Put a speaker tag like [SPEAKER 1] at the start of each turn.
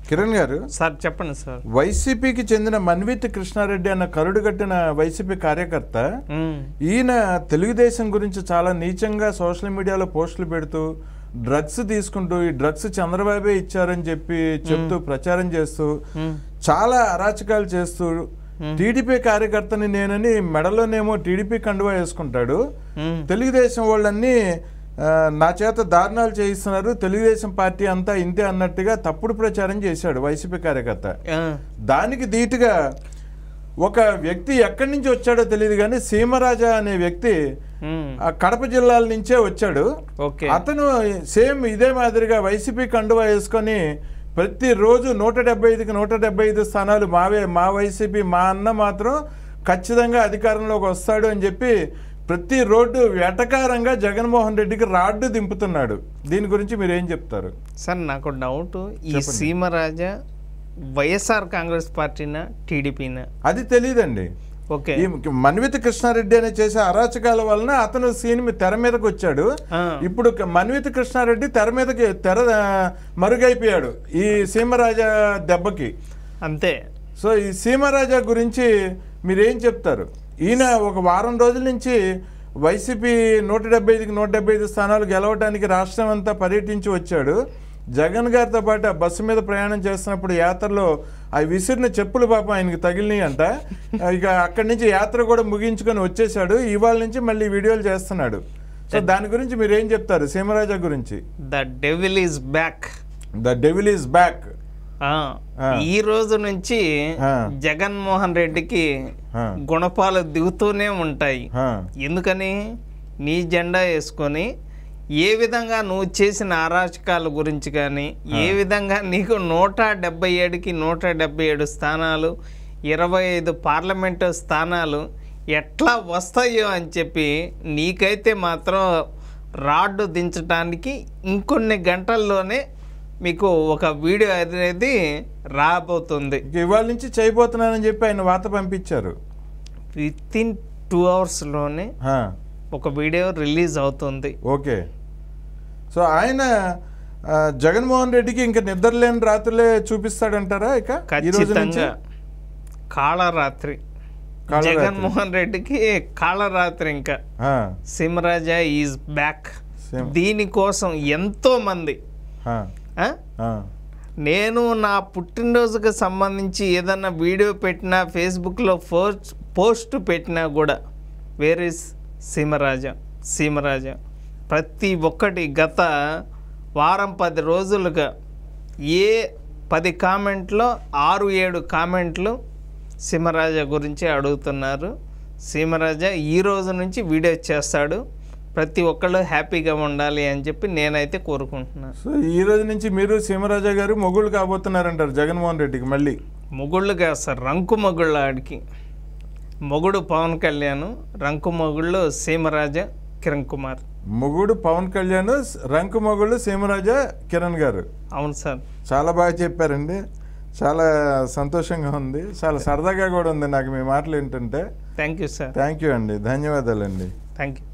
[SPEAKER 1] కిరణ్ గారు
[SPEAKER 2] సార్ చెప్పండి సార్
[SPEAKER 1] వైసీపీకి చెందిన మన్విత్ కృష్ణారెడ్డి అన్న కరుడు కట్టిన వైసీపీ కార్యకర్త
[SPEAKER 2] మ్మ్.
[SPEAKER 1] ఈయన తెలుగుదేశం గురించి చాలా నీచంగా సోషల్ మీడియాలో పోస్టులు పెడుతూ డ్రగ్స్ తీసుకుంటూ ఈ డ్రగ్స్ చంద్రబాబే ఇచ్చారని చెప్పి చెప్తూ ప్రచారం చేస్తూ
[SPEAKER 2] మ్మ్.
[SPEAKER 1] చాలా అరాచకాలు చేస్తూ టీడీపీ కార్యకర్తని నేనని మెడలోనేమో టీడీపీ కండువా వేసుకుంటాడు
[SPEAKER 2] మ్మ్.
[SPEAKER 1] తెలుగుదేశం వాళ్ళన్నీ ఆ, నా చేత దారుణాలు చేయిస్తున్నారు తెలుగుదేశం పార్టీ అంతా ఇంతే అన్నట్టుగా తప్పుడు ప్రచారం చేశాడు వైసీపీ కార్యకర్త
[SPEAKER 2] ఆ,
[SPEAKER 1] దానికి ధీటుగా ఒక వ్యక్తి ఎక్కడి నుంచి వచ్చాడో తెలియదు కానీ సీమరాజా అనే వ్యక్తి
[SPEAKER 2] మ్మ్.
[SPEAKER 1] ఆ కడప జిల్లాల నుంచే వచ్చాడు
[SPEAKER 2] ఓకే
[SPEAKER 1] అతను సేమ్ ఇదే మాదిరిగా వైసీపీ కండువా వేసుకొని ప్రతిరోజు నూట డెబ్బై ఐదుకి నూట డెబ్బై ఐదు స్థానాలు మావే మా వైసీపీ మా అన్న మాత్రం ఖచ్చితంగా అధికారంలోకి వస్తాడు అని చెప్పి ప్రతి రోడ్డు వెటకారంగా జగన్మోహన్ రెడ్డికి రాడ్డు దింపుతున్నాడు దీని గురించి మీరు ఏం చెప్తారు
[SPEAKER 2] సార్ నాకు డౌట్ ఈ సీమరాజా వైఎస్ఆర్ కాంగ్రెస్ పార్టీనా టీడీపీనా
[SPEAKER 1] అది తెలియదండి
[SPEAKER 2] ఓకే
[SPEAKER 1] ఈ మన్విత కృష్ణారెడ్డి అనే చేసే అరాచకాల వలన అతను సీన్ మీ- తెర మీదకి వచ్చాడు
[SPEAKER 2] ఆ,
[SPEAKER 1] ఇప్పుడు క- మన్విత కృష్ణారెడ్డి తెర మీదకి తెర ఆ, మరుగైపోయాడు ఈ సీమరాజా దెబ్బకి
[SPEAKER 2] అంతే
[SPEAKER 1] సో ఈ సీమరాజా గురించి మీరేం చెప్తారు ఈయన ఒక వారం రోజుల నుంచి వైసీపీ నూట డెబ్బై ఐదుకి నూట డెబ్బై ఐదు స్థానాలు గెలవడానికి రాష్ట్రం అంతా పర్యటించి వచ్చాడు జగన్ గారితో పాటు ఆ బస్సు మీద ప్రయాణం చేస్తున్నప్పుడు యాత్రలో ఆ విసిరిన చెప్పులు పాపం ఆయనకి తగిలినాయి అంట ఇక అక్కడి నుంచి యాత్ర కూడా ముగించుకొని వచ్చేసాడు ఇవాళ నుంచి మళ్ళీ వీడియోలు చేస్తున్నాడు సో దాని గురించి మీరు ఏం చెప్తారు సీమరాజా గురించి
[SPEAKER 2] the devil is back
[SPEAKER 1] the devil is back ఆ.
[SPEAKER 2] ఈ రోజు నుంచి
[SPEAKER 1] ఆ.
[SPEAKER 2] జగన్మోహన్ రెడ్డికి
[SPEAKER 1] ఆ.
[SPEAKER 2] గుణపాలు దిగుతూనే ఉంటాయి ఎందుకని నీ జెండా వేసుకొని ఏ విధంగా నువ్వు చేసిన అరాచకాల గురించి కానీ ఏ విధంగా నీకు నూట డెబ్బై ఏడుకి నూట డెబ్బై ఏడు స్థానాలు ఇరవై ఐదు పార్లమెంటు స్థానాలు ఎట్లా వస్తాయో అని చెప్పి నీకైతే మాత్రం రాడ్డు దించడానికి ఇంకొన్ని గంటల్లోనే మీకు ఒక వీడియో అనేది రాబోతుంది
[SPEAKER 1] ఇక ఇవాళ నుంచి చేయబోతున్నానని చెప్పి ఆయన వార్త పంపించారు
[SPEAKER 2] విత్ ఇన్ టూ అవర్స్లోనే
[SPEAKER 1] ఆ,
[SPEAKER 2] ఒక వీడియో రిలీజ్ అవుతుంది
[SPEAKER 1] ఓకే సో ఆయన ఆ, జగన్మోహన్ రెడ్డికి ఇంకా నిద్రలేని రాత్రులే చూపిస్తాడంటారా ఇక ఈ రోజు నుంచి
[SPEAKER 2] ఖచ్చితంగా కాళరాత్రి
[SPEAKER 1] కాళరాత్రి.
[SPEAKER 2] జగన్మోహన్ రెడ్డికి కాళరాత్రి ఇంకా
[SPEAKER 1] ఆ,
[SPEAKER 2] సింహరాజా ఈజ్ బ్యాక్
[SPEAKER 1] సింహ-
[SPEAKER 2] దీనికోసం ఎంతో మంది
[SPEAKER 1] ఆ,
[SPEAKER 2] ఆ?
[SPEAKER 1] ఆ,
[SPEAKER 2] నేను నా పుట్టినరోజుకి సంబంధించి ఏదన్నా వీడియో పెట్టినా ఫేస్బుక్లో పోస్ట్ పోస్ట్ పెట్టినా కూడా వేర్ ఇస్ సీమరాజా సీమరాజా ప్రతి ఒక్కటి గత వారం పది రోజులుగా ఏ పది కామెంట్లో ఆరు ఏడు కామెంట్లు సీమరాజా గురించి అడుగుతున్నారు సీమరాజా ఈ రోజు నుంచి వీడియో చేస్తాడు ప్రతి ఒక్కళ్ళు హ్యాపీగా ఉండాలి అని చెప్పి నేనైతే కోరుకుంటున్నాను
[SPEAKER 1] సో ఈ రోజు నుంచి మీరు సీమరాజా గారు మొగుళ్ళు కాబోతున్నారంటారు జగన్మోహన్ రెడ్డికి మళ్ళీ
[SPEAKER 2] మొగుళ్ళు కాదు సార్ రంకు మొగుళ్ళు ఆడికి మొగుడు పవన్ కళ్యాణ్ రంకు మొగుళ్ళు సీమరాజ కిరణ్ కుమార్
[SPEAKER 1] మొగుడు పవన్ కళ్యాణ్ రంకు మొగుళ్ళు సీమరాజా కిరణ్ గారు
[SPEAKER 2] అవును సార్
[SPEAKER 1] చాలా బాగా చెప్పారండి చాలా సంతోషంగా ఉంది చాలా సరదాగా కూడా ఉంది నాకు మీ మాటలు ఏంటంటే
[SPEAKER 2] thank you sir
[SPEAKER 1] thank you అండి ధన్యవాదాలండి
[SPEAKER 2] థ్యాంక్ యూ